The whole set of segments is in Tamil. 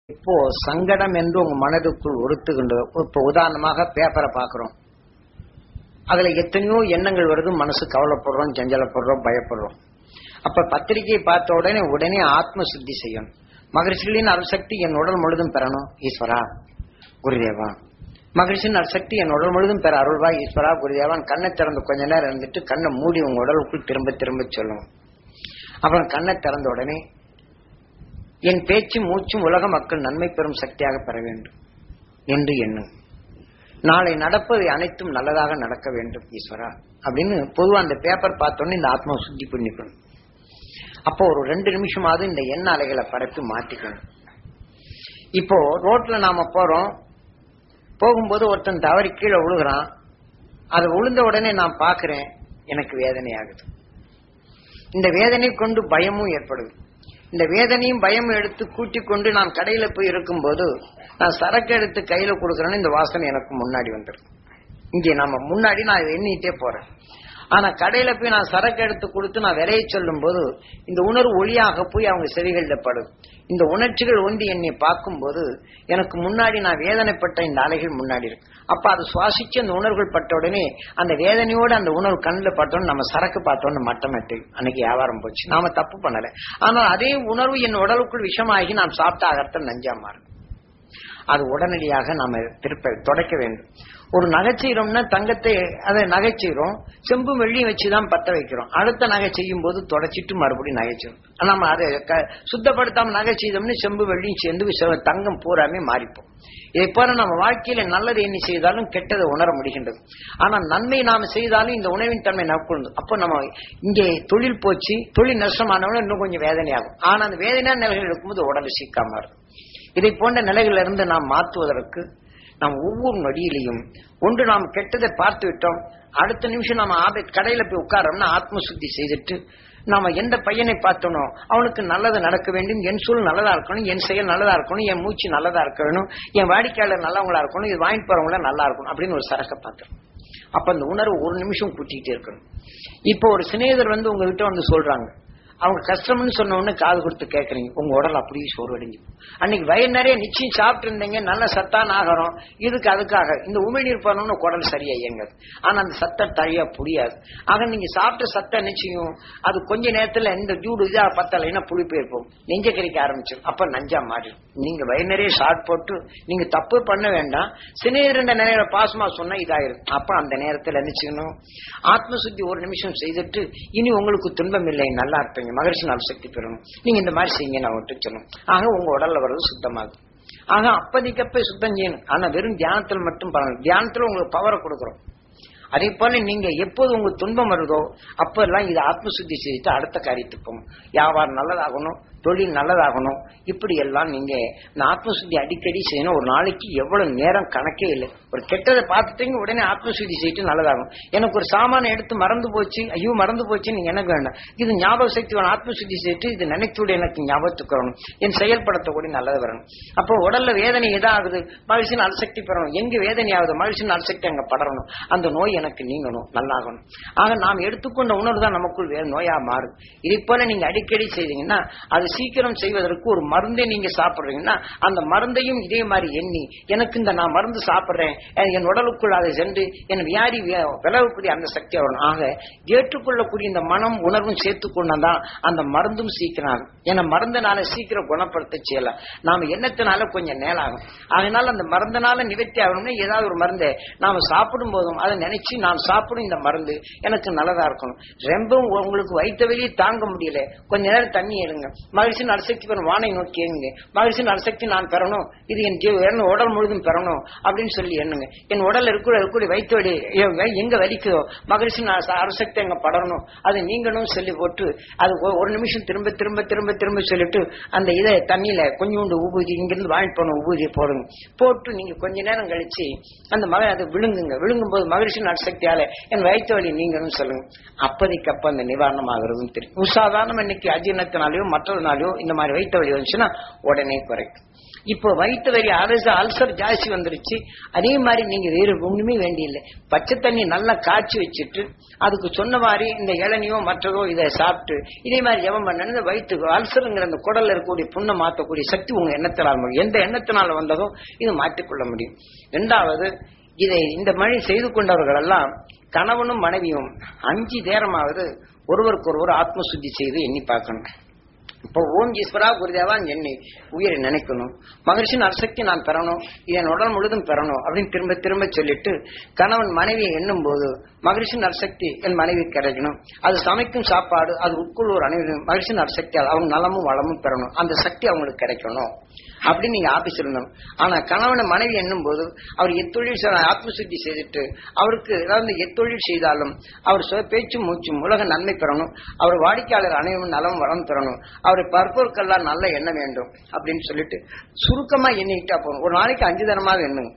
இப்போ சங்கடம் என்று உங்க மனதுக்குள் உறுத்துகின்ற இப்போ உதாரணமாக பேப்பரை பார்க்கிறோம் அதுல எத்தனையோ எண்ணங்கள் வருது மனசு கவலைப்படுறோம் ஜஞ்சலப்படுறோம் பயப்படுறோம் அப்ப பத்திரிகையை பார்த்த உடனே உடனே ஆத்ம சுத்தி செய்யணும் மகரிஷிகளின் அருசக்தி என் உடல் முழுதும் பெறணும் ஈஸ்வரா குருதேவா மகிழ்ச்சியின் அருசக்தி என் உடல் முழுதும் பெற அருள்வா ஈஸ்வரா குருதேவான் கண்ணை திறந்து கொஞ்ச நேரம் இருந்துட்டு கண்ணை மூடி உங்க உடலுக்குள் திரும்ப திரும்ப சொல்லுங்க அப்புறம் கண்ணை திறந்த உடனே என் பேச்சும் மூச்சும் உலக மக்கள் நன்மை பெறும் சக்தியாக பெற வேண்டும் என்று எண்ணும் நாளை நடப்பது அனைத்தும் நல்லதாக நடக்க வேண்டும் ஈஸ்வரா அப்படின்னு பொதுவா அந்த பேப்பர் பார்த்தோன்னே இந்த ஆத்மா சுத்தி பண்ணிக்கணும் அப்போ ஒரு ரெண்டு நிமிஷமாவது இந்த எண்ண அலைகளை பரப்பி மாட்டிக்கணும் இப்போ ரோட்ல நாம போறோம் போகும்போது ஒருத்தன் தவறி கீழே விழுகிறான் அது விழுந்த உடனே நான் பாக்குறேன் எனக்கு வேதனை ஆகுது இந்த வேதனை கொண்டு பயமும் ஏற்படுது இந்த வேதனையும் பயமும் எடுத்து கூட்டிக் கொண்டு நான் கடையில போய் இருக்கும்போது நான் சரக்கு எடுத்து கையில கொடுக்கறேன்னு இந்த வாசனை எனக்கு முன்னாடி வந்துடும் இங்கே நம்ம முன்னாடி நான் எண்ணிட்டே போறேன் ஆனா கடையில போய் நான் சரக்கு எடுத்து கொடுத்து நான் விலையை சொல்லும் போது இந்த உணர்வு ஒளியாக போய் அவங்க செவிகளில் படுது இந்த உணர்ச்சிகள் ஒன்றி என்னை பார்க்கும்போது எனக்கு முன்னாடி நான் வேதனைப்பட்ட இந்த அலைகள் முன்னாடி இருக்கு அப்ப அது சுவாசிச்சு அந்த உணர்வுகள் பட்ட உடனே அந்த வேதனையோட அந்த உணர்வு கண்ணில் பட்டோன்னு நம்ம சரக்கு பார்த்தோன்னு மட்டமட்டு அன்னைக்கு வியாபாரம் போச்சு நாம தப்பு பண்ணல ஆனால் அதே உணர்வு என் உடலுக்குள் விஷமாகி நாம் சாப்பிட்ட அகர்த்தம் நஞ்சா மாறும் அது உடனடியாக நாம திருப்ப தொடக்க வேண்டும் ஒரு நகை செய்யறோம்னா தங்கத்தை அதை நகை செய்யறோம் செம்பு வெள்ளியும் வச்சுதான் பத்த வைக்கிறோம் அடுத்த நகை செய்யும் போது தொடச்சிட்டு மறுபடியும் நகை செய்யணும் நம்ம அதை க- சுத்தப்படுத்தாம நகை செய்தோம்னு செம்பு வெள்ளியும் சேர்ந்து செ- தங்கம் பூராமே மாறிப்போம் இதை போல நம்ம வாழ்க்கையில நல்லது என்ன செய்தாலும் கெட்டதை உணர முடிகின்றது ஆனா நன்மை நாம செய்தாலும் இந்த உணவின் தன்மை நமக்குண்டு அப்போ நம்ம இங்கே தொழில் போச்சு தொழில் நஷ்டமானவன இன்னும் கொஞ்சம் வேதனையாகும் ஆனா அந்த வேதனையான நிலைகள் இருக்கும்போது உடம்பு சீக்காம இருக்கும் இதை போன்ற நிலைகளிலிருந்து இருந்து நாம் மாற்றுவதற்கு நாம் ஒவ்வொரு நொடியிலையும் ஒன்று நாம் கெட்டதை பார்த்து விட்டோம் அடுத்த நிமிஷம் நாம ஆப கடையில போய் உட்காரோம்னா ஆத்ம சுத்தி செய்துட்டு நாம எந்த பையனை பார்த்தோனோ அவனுக்கு நல்லது நடக்க வேண்டும் என் சூழல் நல்லதா இருக்கணும் என் செயல் நல்லதா இருக்கணும் என் மூச்சு நல்லதா இருக்க வேணும் என் வாடிக்கையாளர் நல்லவங்களா இருக்கணும் இது வாங்கிட்டு போறவங்கள நல்லா இருக்கணும் அப்படின்னு ஒரு சரக்கை பார்த்தோம் அப்ப அந்த உணர்வு ஒரு நிமிஷம் கூட்டிகிட்டே இருக்கணும் இப்போ ஒரு சிநேகிதர் வந்து உங்ககிட்ட வந்து சொல்றாங்க அவங்க கஷ்டம்னு சொன்ன உடனே காது கொடுத்து கேட்கறீங்க உங்க உடல் அப்படியே சோர்வடைஞ்சு போகும். அன்னைக்கு வயிறு நிறைய நிச்சயம் சாப்பிட்டு இருந்தீங்க நல்ல சத்தான ஆகாரம் இதுக்கு அதுக்காக இந்த உமிழ்நீர் பண்ணணும்னு குடல் சரியா இயங்காது ஆனா அந்த சத்தை தழியா புரியாது ஆக நீங்க சாப்பிட்ட சத்தை நிச்சயம் அது கொஞ்ச நேரத்துல இந்த ஜூடு இதா பத்தலைன்னா புளிப்பு இருப்போம் நெஞ்ச கறிக்க ஆரம்பிச்சிடும் அப்ப நஞ்சா மாறிடும் நீங்க வயிறு நிறைய ஷார்ட் போட்டு நீங்க தப்பு பண்ண வேண்டாம் சினையிருந்த நிலையில பாசமா சொன்னா இதாயிரும் அப்ப அந்த நேரத்துல நினைச்சுக்கணும் ஆத்ம சுத்தி ஒரு நிமிஷம் செய்துட்டு இனி உங்களுக்கு துன்பம் இல்லை நல்லா இருப்பீங்க மகரிஷி நாள் சக்தி பெறணும் நீங்க இந்த மாதிரி செய்யுங்க நான் விட்டு சொல்லணும் ஆக உங்க உடல்ல வர்றது சுத்தமாகும் ஆக அப்பதிக்கப்ப சுத்தம் செய்யணும் ஆனா வெறும் தியானத்தில் மட்டும் பண்ணணும் தியானத்துல உங்களுக்கு பவரை கொடுக்குறோம் அதே போல நீங்க எப்போது உங்களுக்கு துன்பம் வருதோ அப்பெல்லாம் இது ஆத்ம சுத்தி செய்துட்டு அடுத்த காரியத்துக்கு போகும் வியாபாரம் நல்லதாகணும் தொழில் நல்லதாகணும் இப்படி எல்லாம் நீங்க இந்த ஆத்ம சுத்தி அடிக்கடி செய்யணும் ஒரு நாளைக்கு எவ்வளவு நேரம் கணக்கே இல்லை ஒரு கெட்டதை பார்த்துட்டீங்க உடனே ஆத்ம சுத்தி செய்யிட்டு நல்லதாகும் எனக்கு ஒரு சாமானை எடுத்து மறந்து போச்சு ஐயோ மறந்து போச்சு நீங்க எனக்கு வேண்டாம் இது ஞாபக சக்தி வேணும் ஆத்ம சுத்தி செய்யிட்டு இது நினைத்தோடு எனக்கு ஞாபகத்துக்கு வரணும் என் செயல்படுத்தக்கூடிய நல்லது வரணும் அப்போ உடல்ல வேதனை எதாகுது மகிழ்ச்சியின் அல்சக்தி பெறணும் எங்க வேதனை ஆகுது மகிழ்ச்சியின் அல்சக்தி அங்க படரணும் அந்த நோய் எனக்கு நீங்கணும் நல்லாகணும் ஆக நாம் எடுத்துக்கொண்ட உணர்வு தான் நமக்குள் வேறு நோயா மாறும் இதை போல நீங்க அடிக்கடி செய்தீங்கன்னா அது சீக்கிரம் செய்வதற்கு ஒரு மருந்தை நீங்க சாப்பிடுறீங்கன்னா அந்த மருந்தையும் இதே மாதிரி எண்ணி எனக்கு இந்த நான் மருந்து சாப்பிடுறேன் அஹ் என் உடலுக்குள் அதை சென்று என் வியாதி வி- விலகக்கூடிய அந்த சக்தி வரணும் ஆக ஏற்றுக்கொள்ளக்கூடிய இந்த மனம் உணர்வும் சேர்த்து கொண்டாதான் அந்த மருந்தும் சீக்கிரம் ஆகும் ஏன்னா மருந்தினால சீக்கிரம் குணப்படுத்த செய்யலாம் நாம எண்ணத்தினால கொஞ்சம் நேலாகும் அதனால அந்த மருந்தினால நிவர்த்தி ஆகணும்னா ஏதாவது ஒரு மருந்தை நாம சாப்பிடும் போதும் அதை நினைச்சு நான் சாப்பிடும் இந்த மருந்து எனக்கு நல்லதா இருக்கணும் ரொம்பவும் உங்களுக்கு வைத்த வெளியே தாங்க முடியல கொஞ்ச நேரம் தண்ணி எடுங்க மகிழ்ச்சி நலசக்தி பெறும் வானை நோக்கி எண்ணுங்க மகிழ்ச்சி நலசக்தி நான் பெறணும் இது என் ஜீவ- என் உடல் முழுதும் பெறணும் அப்படின்னு சொல்லி எண்ணுங்க என் உடல் இருக்கூட இருக்கக்கூடிய வைத்த வலி எ- எங்க வலிக்குதோ மகிழ்ச்சி அரசக்தி அங்க படரணும் அது நீங்களும் சொல்லி போட்டு அது ஒ- ஒரு நிமிஷம் திரும்ப திரும்ப திரும்ப திரும்ப சொல்லிட்டு அந்த இதை தண்ணியில கொஞ்சோண்டு ஊபூதி இங்கிருந்து வாங்கிட்டு போன ஊபூதியை போடுங்க போட்டு நீங்க கொஞ்ச நேரம் கழிச்சு அந்த மக அதை விழுங்குங்க விழுங்கும் போது மகிழ்ச்சி சக்தியால என் வயிற்று வலி நீங்களும் சொல்லுங்க அப்போதைக்கு அப்ப அந்த நிவாரணம் ஆகுறதும் தெரியும் உசாதாரணம் இன்னைக்கு அஜீரணத்தினாலேயோ மற்றதுனாலயோ இந்த மாதிரி வயிற்று வலி வந்துச்சுன்னா உடனே குறைக்கும் இப்போ வயிற்று வலி அலச அல்சர் ஜாஸ்தி வந்துருச்சு அதே மாதிரி நீங்க வேறு ஒண்ணுமே வேண்டியில்லை பச்சை தண்ணி நல்லா காய்ச்சி வச்சுட்டு அதுக்கு சொன்ன மாதிரி இந்த இளநியோ மற்றதோ இதை சாப்பிட்டு இதே மாதிரி ஜெபம் பண்ண இந்த வயிற்று அல்சருங்கிற அந்த குடல்ல இருக்கக்கூடிய புண்ணை மாற்றக்கூடிய சக்தி உங்க எண்ணத்தினால் முடியும் எந்த எண்ணத்தினால வந்ததோ இது மாற்றிக்கொள்ள முடியும் ரெண்டாவது இதை இந்த மழை செய்து கொண்டவர்கள் எல்லாம் கணவனும் மனைவியும் அஞ்சு நேரமாவது ஒருவருக்கொருவர் ஆத்ம சுத்தி செய்து எண்ணி பார்க்கணும் இப்போ ஓம் ஈஸ்வரா குருதேவா என்னை உயிரை நினைக்கணும் மகிழ்ச்சியின் அரசக்தி நான் பெறணும் இதன் உடல் முழுதும் பெறணும் அப்படின்னு திரும்ப திரும்ப சொல்லிட்டு கணவன் மனைவியை எண்ணும் போது மகிழ்ச்சியின் அரசக்தி என் மனைவி கிடைக்கணும் அது சமைக்கும் சாப்பாடு அது உட்கொள்வோர் அனைவரும் மகிழ்ச்சியின் அரசக்தி அவங்க நலமும் வளமும் பெறணும் அந்த சக்தி அவங்களுக்கு கிடைக்கணும் அப்படின்னு நீங்க ஆபீஸ் இருந்தோம் ஆனா கணவனை மனைவி எண்ணும் போது அவர் எத்தொழில் செய்ய- ஆத்ம சுத்தி செய்துட்டு அவருக்கு ஏதாவது எத்தொழில் செய்தாலும் அவர் சுய பேச்சும் மூச்சும் உலக நன்மை பெறணும் அவர் வாடிக்கையாளர் அனைவரும் நலம் வளம் பெறணும் அவரை பற்பொருட்கள்லாம் நல்ல எண்ண வேண்டும் அப்படின்னு சொல்லிட்டு சுருக்கமா எண்ணிக்கிட்டா போகணும் ஒரு நாளைக்கு அஞ்சு தரமாக எண்ணுங்க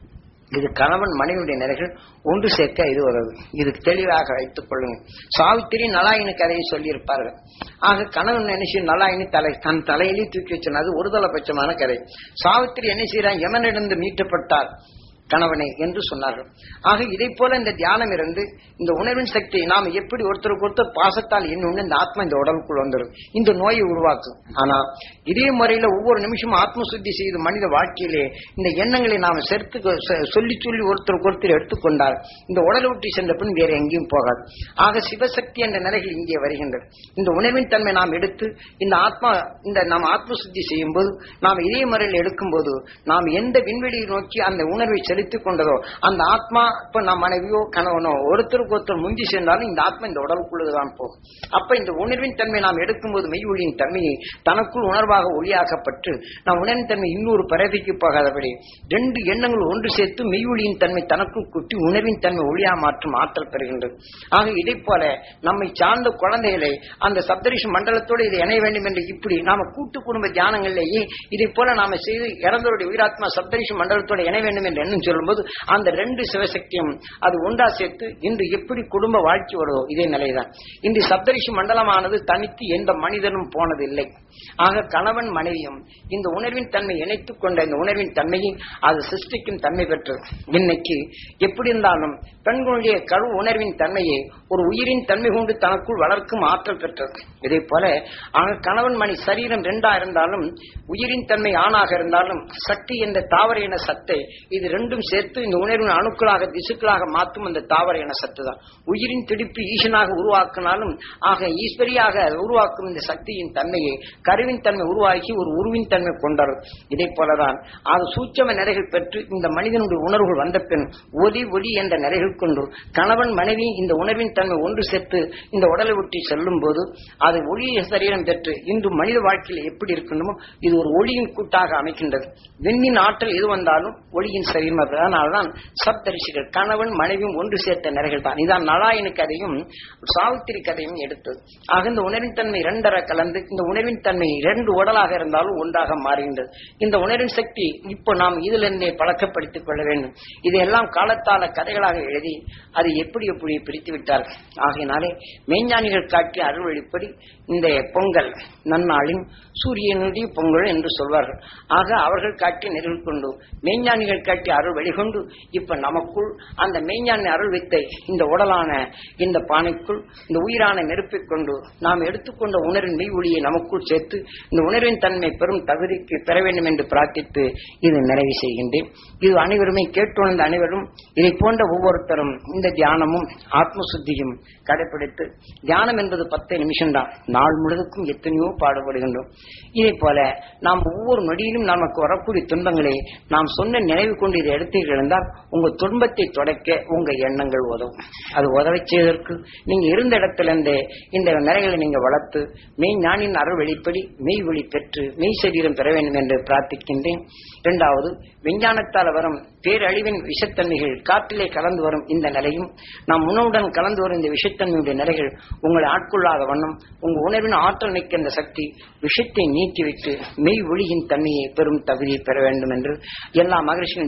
இது கணவன் மனைவியுடைய நிலைகள் ஒன்று சேர்க்க இது உதவு இதுக்கு தெளிவாக வைத்துக் கொள்ளுங்க சாவித்திரி நலாயினி கதையை சொல்லியிருப்பார்கள் ஆக கணவன் என்ன செய்யும் நலாயினி தலை தன் தலையிலே தூக்கி வச்சது ஒரு தலைபட்சமான கதை சாவித்திரி என்ன செய்யறான் யமனிடந்து மீட்டப்பட்டார் கணவனை என்று சொன்னார்கள் ஆக இதை போல இந்த தியானம் இருந்து இந்த உணர்வின் சக்தியை நாம் எப்படி ஒருத்தருக்கு ஒருத்தர் பாசத்தால் இன்னொன்று இந்த ஆத்மா இந்த உடலுக்குள் வந்துடும் இந்த நோயை உருவாக்கும் ஆனா இதே முறையில ஒவ்வொரு நிமிஷமும் ஆத்ம சுத்தி செய்து மனித வாழ்க்கையிலே இந்த எண்ணங்களை நாம் சேர்த்து சொ- சொல்லி சொல்லி ஒருத்தருக்கு ஒருத்தர் எடுத்துக்கொண்டால் இந்த உடலை விட்டு சென்ற பின் வேற எங்கேயும் போகாது ஆக சிவசக்தி என்ற நிலைகள் இங்கே வருகின்றது இந்த உணர்வின் தன்மை நாம் எடுத்து இந்த ஆத்மா இந்த நாம் ஆத்ம சுத்தி செய்யும் போது நாம் இதே முறையில் எடுக்கும்போது நாம் எந்த விண்வெளியை நோக்கி அந்த உணர்வை செலுத்திக் கொண்டதோ அந்த ஆத்மா இப்ப நம் மனைவியோ கணவனோ ஒருத்தருக்கு ஒருத்தர் முந்தி சென்றாலும் இந்த ஆத்மா இந்த உடலுக்குள்ளதுதான் போகும் அப்ப இந்த உணர்வின் தன்மை நாம் எடுக்கும்போது மெய் ஒளியின் தன்மையை தனக்குள் உணர்வாக ஒளியாக்கப்பட்டு நாம் உணர்வின் தன்மை இன்னொரு பறவைக்கு போகாதபடி ரெண்டு எண்ணங்கள் ஒன்று சேர்த்து மெய் ஒளியின் தன்மை தனக்குள் குட்டி உணர்வின் தன்மை ஒளியா மாற்றும் ஆற்றல் பெறுகின்றது ஆக இதை போல நம்மை சார்ந்த குழந்தைகளை அந்த சப்தரிஷி மண்டலத்தோடு இதை இணைய வேண்டும் என்று இப்படி நாம கூட்டு குடும்ப தியானங்களிலேயே இதை போல நாம செய்து இறந்தவருடைய உயிராத்மா சப்தரிஷி மண்டலத்தோடு இணைய வேண்டும் என்று எண்ணம் சொல்லும்போது அந்த ரெண்டு சிவசக்தியும் அது ஒன்றா சேர்த்து இன்று எப்படி குடும்ப வாழ்க்கை வருதோ இதே நிலைதான் இன்று சப்தரிஷி மண்டலமானது தனித்து எந்த மனிதனும் போனதில்லை ஆக கணவன் மனைவியும் இந்த உணர்வின் தன்மை இணைத்துக் கொண்ட இந்த உணர்வின் தன்மையை அது சிருஷ்டிக்கும் தன்மை பெற்றது இன்னைக்கு எப்படி இருந்தாலும் பெண்களுடைய கரு உணர்வின் தன்மையை ஒரு உயிரின் தன்மை கொண்டு தனக்குள் வளர்க்கும் ஆற்றல் பெற்றது இதே போல ஆக கணவன் மணி சரீரம் ரெண்டா இருந்தாலும் உயிரின் தன்மை ஆணாக இருந்தாலும் சக்தி என்ற தாவர இன சத்தை இது ரெண்டும் சேர்த்து இந்த உணர்வின் அணுக்களாக திசுக்களாக மாற்றும் அந்த தாவர இன சத்து தான் உயிரின் துடிப்பு ஈசனாக உருவாக்கினாலும் ஆக ஈஸ்வரியாக உருவாக்கும் இந்த சக்தியின் தன்மையை கருவின் தன்மை உருவாக்கி ஒரு உருவின் தன்மை கொண்டது இதை போலதான் அது சூட்சம நிறைகள் பெற்று இந்த மனிதனுடைய உணர்வுகள் வந்த பின் ஒலி ஒளி என்ற நிறைகள் கொண்டு கணவன் மனைவி இந்த உணர்வின் தன்மை ஒன்று சேர்த்து இந்த உடலை ஒட்டி செல்லும் போது அது ஒளிய சரீரம் பெற்று இன்று மனித வாழ்க்கையில் எப்படி இருக்கணுமோ இது ஒரு ஒளியின் கூட்டாக அமைக்கின்றது வெண்ணின் ஆற்றல் எது வந்தாலும் ஒளியின் சரீரம் அதனால்தான் சப்தரிஷிகள் கணவன் மனைவியும் ஒன்று சேர்த்த நிறைகள் தான் இதான் நலாயனு கதையும் சாவித்திரி கதையும் எடுத்தது ஆக இந்த உணர்வின் தன்மை இரண்டரை கலந்து இந்த உணர்வின் தன்மை இரண்டு உடலாக இருந்தாலும் ஒன்றாக மாறுகின்றது இந்த உணர்வின் சக்தி இப்போ நாம் இதிலிருந்தே பழக்கப்படுத்திக் கொள்ள வேண்டும் இதையெல்லாம் காலத்தால கதைகளாக எழுதி அதை எப்படி எப்படி பிரித்து விட்டார்கள் ஆகையினாலே மெய்ஞானிகள் காட்டிய அருள் வெளிப்படி இந்த பொங்கல் நன்னாளின் சூரியனுடைய பொங்கல் என்று சொல்வார்கள் ஆக அவர்கள் காட்டிய நெருள் கொண்டு மெய்ஞானிகள் காட்டிய அருள் வெளிகொண்டு இப்ப நமக்குள் அந்த மெய்ஞானி அருள் வித்தை இந்த உடலான இந்த பானைக்குள் இந்த உயிரான நெருப்பைக் கொண்டு நாம் எடுத்துக்கொண்ட உணர்வின் மெய் ஒளியை நமக்குள் சேர்த்து இந்த உணர்வின் தன்மை பெரும் தகுதிக்கு பெற வேண்டும் என்று பிரார்த்தித்து இது நிறைவு செய்கின்றேன் இது அனைவருமே கேட்டுணர்ந்த அனைவரும் இதை போன்ற ஒவ்வொருத்தரும் இந்த தியானமும் ஆத்ம சுத்தியும் கடைபிடித்து தியானம் என்பது பத்து நிமிஷம்தான் நாள் முழுவதுக்கும் எத்தனையோ பாடுபடுகின்றோம் இதை போல நாம் ஒவ்வொரு நொடியிலும் நமக்கு வரக்கூடிய துன்பங்களை நாம் சொன்ன நினைவு கொண்டு இதை எடுத்தீர்கள் இருந்தால் உங்க துன்பத்தை தொடக்க உங்க எண்ணங்கள் உதவும் அது உதவி செய்வதற்கு நீங்க இருந்த இடத்திலிருந்தே இந்த நிறைகளை நீங்க வளர்த்து மெய் ஞானின் அருள் வெளிப்படி மெய் ஒளி பெற்று மெய் சரீரம் பெற வேண்டும் என்று பிரார்த்திக்கின்றேன் இரண்டாவது விஞ்ஞானத்தால் வரும் பேரழிவின் விஷத்தன்மைகள் காற்றிலே கலந்து வரும் இந்த நிலையும் நம் உணவுடன் கலந்து வரும் இந்த விஷத்தன்மையுடைய நிலைகள் உங்களை ஆட்கொள்ளாத வண்ணம் உங்க உணர்வின் ஆற்றல் மிக்க இந்த சக்தி விஷத்தை நீக்கிவிட்டு மெய் ஒளியின் தன்மையை பெறும் தகுதியை பெற வேண்டும் என்று எல்லா மகிழ்ச்சியும் வேண்டி பிரார்த்தி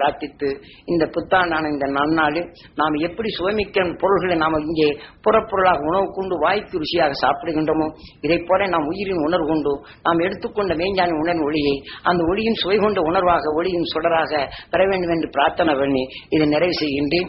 பிரார்த்தித்து இந்த புத்தாண்டான இந்த நன்னாளில் நாம் எப்படி சுவமிக்க பொருள்களை நாம் இங்கே புறப்பொருளாக உணவு கொண்டு வாய்க்கு ருசியாக சாப்பிடுகின்றோமோ இதை போல நாம் உயிரின் உணர்வு கொண்டு நாம் எடுத்துக்கொண்ட மேஞ்சான உணர்வின் ஒளியை அந்த ஒளியின் சுவை கொண்ட உணர்வாக ஒளியின் சுடராக பெற வேண்டும் என்று பிரார்த்தனை பண்ணி இதை நிறைவு செய்கின்றேன்